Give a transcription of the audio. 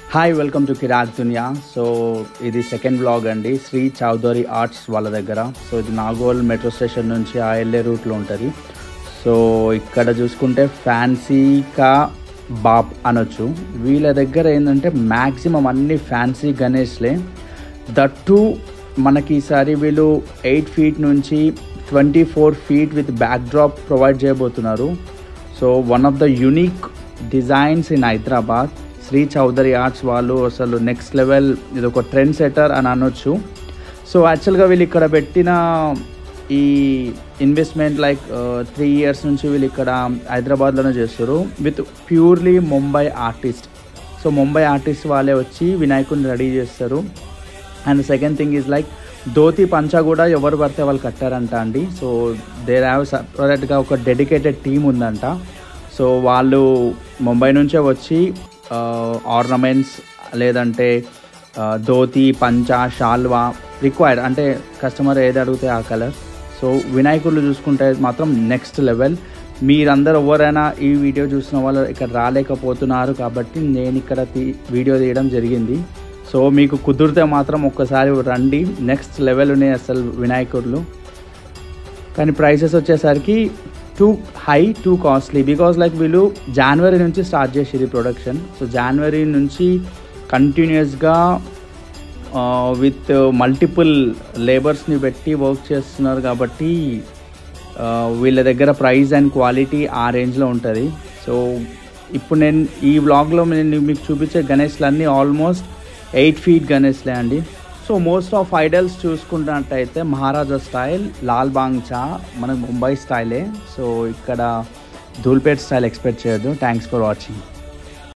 hi welcome to కిరాక్ దునియా so ఇది సెకండ్ బ్లాగ్ అండి శ్రీ చౌదరి ఆర్ట్స్ వాళ్ళ దగ్గర సో ఇది నాగోల్ మెట్రో స్టేషన్ నుంచి ఆ వెళ్ళే రూట్లో ఉంటుంది సో ఇక్కడ చూసుకుంటే ఫ్యాన్సీకా బాప్ అనొచ్చు వీళ్ళ దగ్గర ఏంటంటే మ్యాక్సిమం అన్ని ఫ్యాన్సీ గణేష్లే దట్టు మనకి ఈసారి వీళ్ళు ఎయిట్ ఫీట్ నుంచి twenty four feet with backdrop provide చేయబోతున్నారు so one of the unique designs in Hyderabad Shri Chowdary arts వాళ్ళు అసలు నెక్స్ట్ లెవెల్ ఇది ఒక ట్రెండ్ సెటర్ అని అనొచ్చు సో యాక్చువల్గా వీళ్ళు ఇక్కడ పెట్టిన ఈ ఇన్వెస్ట్మెంట్ లైక్ త్రీ ఇయర్స్ నుంచి వీళ్ళు ఇక్కడ హైదరాబాద్లోనే చేస్తారు with purely Mumbai artist so Mumbai artist వాళ్ళే వచ్చి వినాయకుడిని రెడీ చేస్తారు and second thing is like dhoti పంచా కూడా ఎవరు పడితే వాళ్ళు కట్టారంట అండి సో దేర్ హ్యావ్ సపరేట్గా ఒక డెడికేటెడ్ టీం ఉందంట సో వాళ్ళు ముంబై నుంచే వచ్చి ఆర్నమెంట్స్ లేదంటే ఆ, ధోతి పంచా షాల్వా రిక్వైర్డ్ అంటే కస్టమర్ ఏది అడిగితే ఆ కలర్ సో వినాయకుళ్ళు చూసుకుంటే మాత్రం నెక్స్ట్ లెవెల్ మీరందరూ ఎవరైనా ఈ వీడియో చూసిన వాళ్ళు ఇక్కడ రాలేకపోతున్నారు కాబట్టి నేను ఇక్కడ తీ వీడియో తీయడం జరిగింది సో మీకు కుదిరితే మాత్రం ఒక్కసారి రండి నెక్స్ట్ లెవెల్ ఉన్నాయి అసలు వినాయకుళ్ళు కానీ ప్రైసెస్ వచ్చేసరికి too high too costly because like వీళ్ళు జనవరి నుంచి స్టార్ట్ చేసేది ప్రొడక్షన్ సో జనవరి నుంచి కంటిన్యూస్గా విత్ మల్టిపుల్ లేబర్స్ని పెట్టి వర్క్ చేస్తున్నారు కాబట్టి ఆ, వీళ్ళ దగ్గర ప్రైస్ అండ్ క్వాలిటీ ఆ రేంజ్లో ఉంటుంది సో ఇప్పుడు నేను ఈ వ్లాగ్లో నేను మీకు చూపించే గణేష్లన్నీ ఆల్మోస్ట్ ఎయిట్ ఫీట్ గణేష్లే అండి సో మోస్ట్ ఆఫ్ ఐడల్స్ చూసుకున్నట్టయితే మహారాజా స్టైల్ లాల్ బాంగ్చా మనకు ముంబై స్టైలే సో ఇక్కడ ధూల్పేట్ స్టైల్ ఎక్స్పెక్ట్ చేయొద్దు థ్యాంక్స్ ఫర్ వాచింగ్